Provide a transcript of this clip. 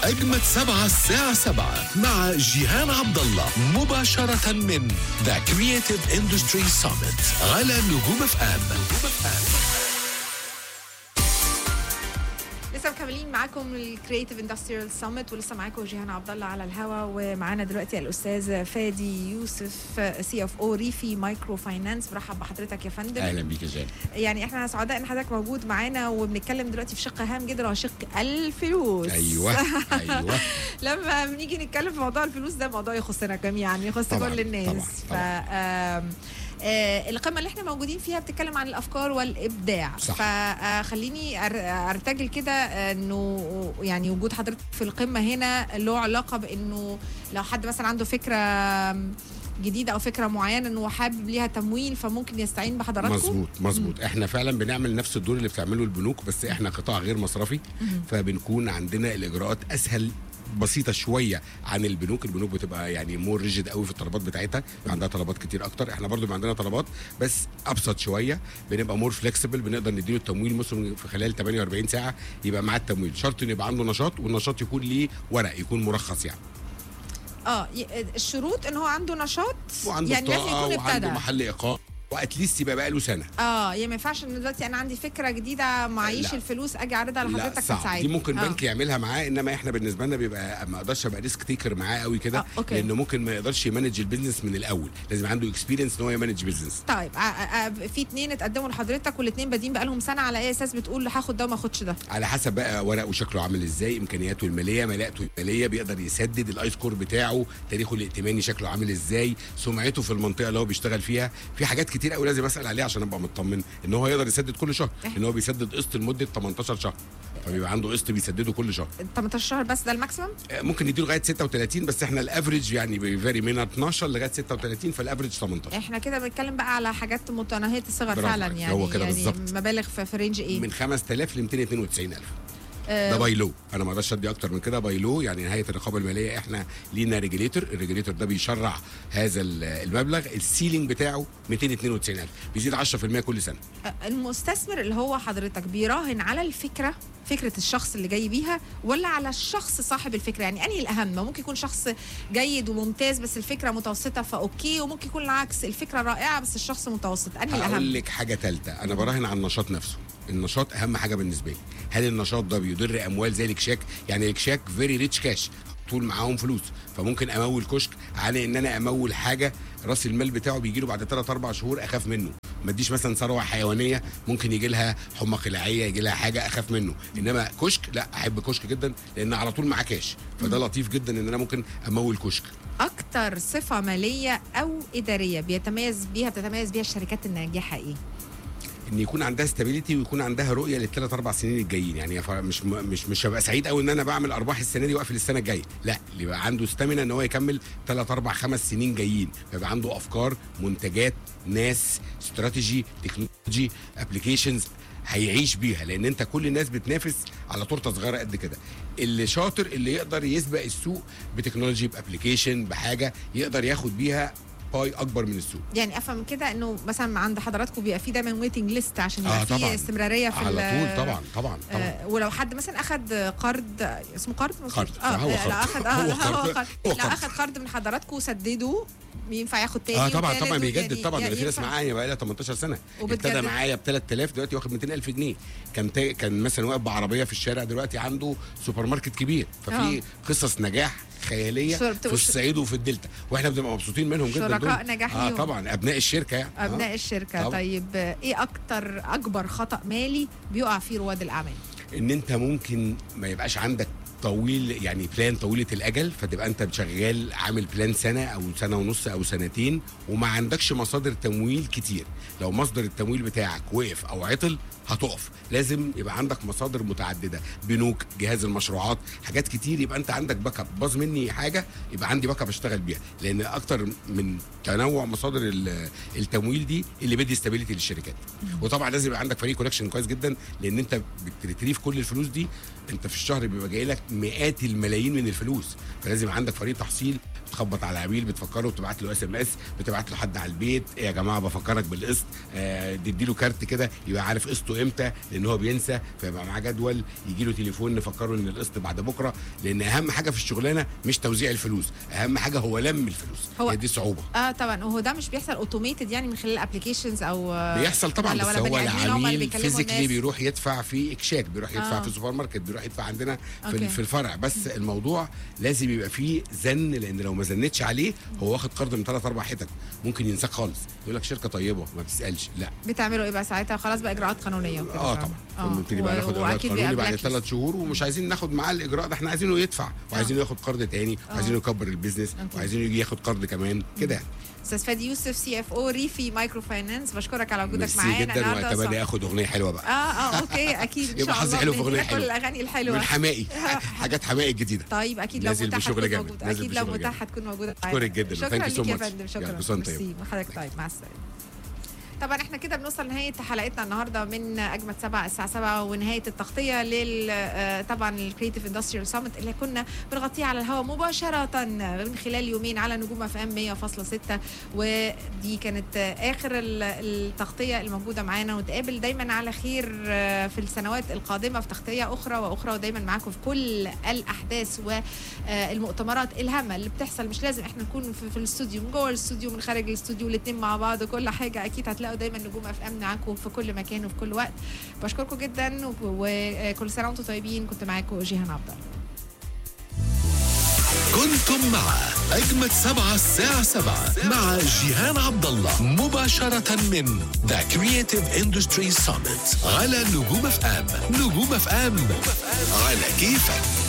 أجمد سبعة الساعة سبعة مع جيهان عبد الله مباشرة من ذا كرييتيف اندستري Summit على نجوم اف ام لسه مكملين معاكم الكريتيف اندستريال سامت ولسه معاكم جيهان عبد الله على الهوا ومعانا دلوقتي الاستاذ فادي يوسف سي اف او ريفي مايكرو فاينانس برحب بحضرتك يا فندم اهلا بيك يا جان يعني احنا سعداء ان حضرتك موجود معانا وبنتكلم دلوقتي في شق هام جدا وهو شق الفلوس ايوه ايوه لما بنيجي نتكلم في موضوع الفلوس ده موضوع يخصنا جميعا يخص طبعاً، كل الناس طبعاً، ف طبعاً. آم، آه، القمه اللي احنا موجودين فيها بتتكلم عن الافكار والابداع صح. فخليني ارتجل كده آه، انه يعني وجود حضرتك في القمه هنا له علاقه بانه لو حد مثلا عنده فكره جديده او فكره معينه انه حابب ليها تمويل فممكن يستعين بحضراتكم مظبوط مظبوط احنا فعلا بنعمل نفس الدور اللي بتعمله البنوك بس احنا قطاع غير مصرفي فبنكون عندنا الاجراءات اسهل بسيطه شويه عن البنوك البنوك بتبقى يعني مور ريجيد قوي في الطلبات بتاعتها بيبقى عندها طلبات كتير اكتر احنا برضو بيبقى عندنا طلبات بس ابسط شويه بنبقى مور فليكسبل بنقدر نديله التمويل مثلا في خلال 48 ساعه يبقى معاه التمويل شرط ان يبقى عنده نشاط والنشاط يكون ليه ورق يكون مرخص يعني اه ي- الشروط ان هو عنده نشاط وعنده يعني لازم بطاقه يكون وعنده ابتدى محل اقامه واتليست يبقى بقى له سنه اه يعني ما ينفعش ان دلوقتي انا عندي فكره جديده معيش لا. الفلوس اجي اعرضها لحضرتك لا صعب فتساعدني دي ممكن آه. بنك يعملها معاه انما احنا بالنسبه لنا بيبقى ما اقدرش ابقى ريسك تيكر معاه قوي كده آه، أوكي. لانه ممكن ما يقدرش يمانج البيزنس من الاول لازم عنده اكسبيرينس ان هو يمانج بيزنس طيب آه، آه، آه، في اتنين اتقدموا لحضرتك والاتنين بادين بقالهم سنه على اي اساس بتقول هاخد ده وما اخدش ده على حسب بقى ورقه وشكله عامل ازاي امكانياته الماليه ملاءته الماليه بيقدر يسدد الاي سكور بتاعه تاريخه الائتماني شكله عامل ازاي سمعته في المنطقه اللي هو بيشتغل فيها في حاجات كتير قوي لازم اسال عليها عشان ابقى مطمن ان هو يقدر يسدد كل شهر ان هو بيسدد قسط لمده 18 شهر فبيبقى عنده قسط بيسدده كل شهر 18 شهر بس ده الماكسيمم ممكن نديله لغايه 36 بس احنا الافريج يعني بيفاري من 12 لغايه 36 فالافريج 18 احنا كده بنتكلم بقى على حاجات متناهيه الصغر برافو فعلا عليك. يعني هو كده يعني بالظبط. مبالغ في, في رينج ايه من 5000 ل 292000 آه، ده باي لو انا ما اقدرش ادي اكتر من كده باي لو يعني نهايه الرقابه الماليه احنا لينا ريجليتور الريجليتور ده بيشرع هذا ال- المبلغ السيلينج بتاعه 292000 بيزيد 10% كل سنه آه، المستثمر اللي هو حضرتك بيراهن على الفكره فكره الشخص اللي جاي بيها ولا على الشخص صاحب الفكره يعني انهي الاهم ممكن يكون شخص جيد وممتاز بس الفكره متوسطه فاوكي وممكن يكون العكس الفكره رائعه بس الشخص متوسط انهي هقول الاهم لك حاجه ثالثه انا براهن على النشاط نفسه النشاط اهم حاجه بالنسبه لي هل النشاط ده بيدر اموال زي الاكشاك يعني الاكشاك فيري ريتش كاش طول معاهم فلوس فممكن امول كشك على ان انا امول حاجه راس المال بتاعه بيجي له بعد 3 4 شهور اخاف منه ما اديش مثلا ثروه حيوانيه ممكن يجي لها حمى قلاعيه يجي لها حاجه اخاف منه انما كشك لا احب كشك جدا لان على طول معاه كاش فده لطيف جدا ان انا ممكن امول كشك اكتر صفه ماليه او اداريه بيتميز بيها بتتميز بيها الشركات الناجحه ايه ان يكون عندها ستابيليتي ويكون عندها رؤيه للثلاث اربع سنين الجايين يعني ف- مش مش مش هبقى سعيد قوي ان انا بعمل ارباح السنه دي واقفل السنه الجايه لا اللي يبقى عنده ستامينا ان هو يكمل ثلاث اربع خمس سنين جايين فيبقى عنده افكار منتجات ناس استراتيجي تكنولوجي ابلكيشنز هيعيش بيها لان انت كل الناس بتنافس على تورته صغيره قد كده اللي شاطر اللي يقدر يسبق السوق بتكنولوجي بابلكيشن بحاجه يقدر ياخد بيها باي اكبر من السوق يعني افهم كده انه مثلا عند حضراتكم بيبقى في دايما ويتنج ليست عشان يبقى آه، في طبعاً. استمراريه في على ال- طول طبعا طبعا طبعا آه، ولو حد مثلا اخد قرض اسمه قرض قرض. اه هو لو قرض. اخد اه هو هو قرض. قرض هو لو قرض. اخد قرض من حضراتكم وسدده ينفع ياخد تاني اه طبعا وتالت طبعا بيجدد ويعني- طبعا يعني ده في ناس ينفع- معايا بقى لها 18 سنه وبتجدد. ابتدى معايا ب 3000 دلوقتي واخد 200000 جنيه كان تا... كان مثلا واقف بعربيه في الشارع دلوقتي عنده سوبر ماركت كبير ففي آه. قصص نجاح خياليه شر- في الصعيد وفي الدلتا واحنا بنبقى مبسوطين منهم جدا شركاء دول. نجاح اه ليهم. طبعا ابناء الشركه يعني ابناء آه. الشركه طبعاً. طيب آه، ايه اكتر اكبر خطا مالي بيقع فيه رواد الاعمال ان انت ممكن ما يبقاش عندك طويل يعني بلان طويله الاجل فتبقى انت شغال عامل بلان سنه او سنه ونص او سنتين وما عندكش مصادر تمويل كتير لو مصدر التمويل بتاعك وقف او عطل هتقف لازم يبقى عندك مصادر متعدده بنوك جهاز المشروعات حاجات كتير يبقى انت عندك باك اب باظ مني حاجه يبقى عندي باك اب اشتغل بيها لان اكتر من تنوع مصادر ال- التمويل دي اللي بيدي استابيليتي للشركات وطبعا لازم يبقى عندك فريق كولكشن كويس جدا لان انت بتريتريف كل الفلوس دي انت في الشهر بيبقى جاي لك مئات الملايين من الفلوس فلازم يبقى عندك فريق تحصيل بتخبط على عميل بتفكره بتبعت له اس ام اس بتبعت له حد على البيت إيه يا جماعه بفكرك بالقسط آه تدي له كارت كده يبقى عارف قسطه امتى لان هو بينسى فيبقى معاه جدول يجي له تليفون نفكره ان القسط بعد بكره لان اهم حاجه في الشغلانه مش توزيع الفلوس اهم حاجه هو لم الفلوس هو- هي دي صعوبه اه طبعا وهو ده مش بيحصل اوتوميتد يعني من خلال ابلكيشنز او آه، بيحصل طبعا ولا- بس ولا هو بني آدمين هم اللي العميل بيكلموا فيزيكلي الناس؟ بيروح يدفع في اكشاك بيروح يدفع آه. في السوبر ماركت بيروح يدفع عندنا في, أوكي. ال- في الفرع بس الموضوع لازم يبقى فيه زن لان لو ما زنتش عليه هو واخد قرض من ثلاث اربع حتت ممكن ينساك خالص يقول لك شركه طيبه ما بتسالش لا بتعملوا ايه بقى ساعتها خلاص بقى اجراءات قانونيه وكده اه صح؟ طبعا آه. فبنبتدي بقى و- ناخد اجراءات وأكيد قانوني بيبقى بعد blacklist. ثلاث شهور ومش عايزين ناخد معاه الاجراء ده احنا عايزينه يدفع وعايزينه ياخد قرض تاني وعايزينه يكبر البيزنس أوكي. وعايزينه يجي ياخد قرض كمان كده يعني استاذ فادي يوسف سي اف او ريفي مايكرو فاينانس بشكرك على وجودك ميرسي معانا جدا النهارده واتمنى صح. اخد اغنيه حلوه بقى اه اه اوكي اكيد ان يبقى شاء حظي الله حلو في بإذن أغنية الله كل حلوة. الاغاني الحلوه من حمائي حاجات حمائي الجديده طيب اكيد لو نازل متاح بشغل هتكون جامد. موجوده نازل اكيد لو بشغل متاح جامد. هتكون موجوده أشكرك جدا. شكرا Thank you so ليك يا much. فندم شكرا يلا، بسنة طيبة. ميرسي. حضرتك طيب مع السلامه طبعا احنا كده بنوصل لنهايه حلقتنا النهارده من اجمد سبعة الساعه 7 ونهايه التغطيه لل آه، طبعا الكريتيف اندستريال سامت اللي كنا بنغطيه على الهواء مباشره من خلال يومين على نجوم اف ام 100.6 ودي كانت آه، اخر ال- التغطيه الموجوده معانا ونتقابل دايما على خير آه، في السنوات القادمه في تغطيه اخرى واخرى ودايما معاكم في كل الاحداث والمؤتمرات الهامه اللي بتحصل مش لازم احنا نكون في, في الاستوديو من جوه الاستوديو من خارج الاستوديو الاثنين مع بعض كل حاجه اكيد هتلاقوا دايما نجوم اف ام معاكم في كل مكان وفي كل وقت بشكركم جدا و- وكل سنه وانتم طيبين كنت معاكم جيهان عبد الله كنتم مع أجمد سبعة الساعة سبعة مع جيهان عبد الله مباشرة من The Creative Industry Summit على نجوم اف ام نجوم اف ام على كيفك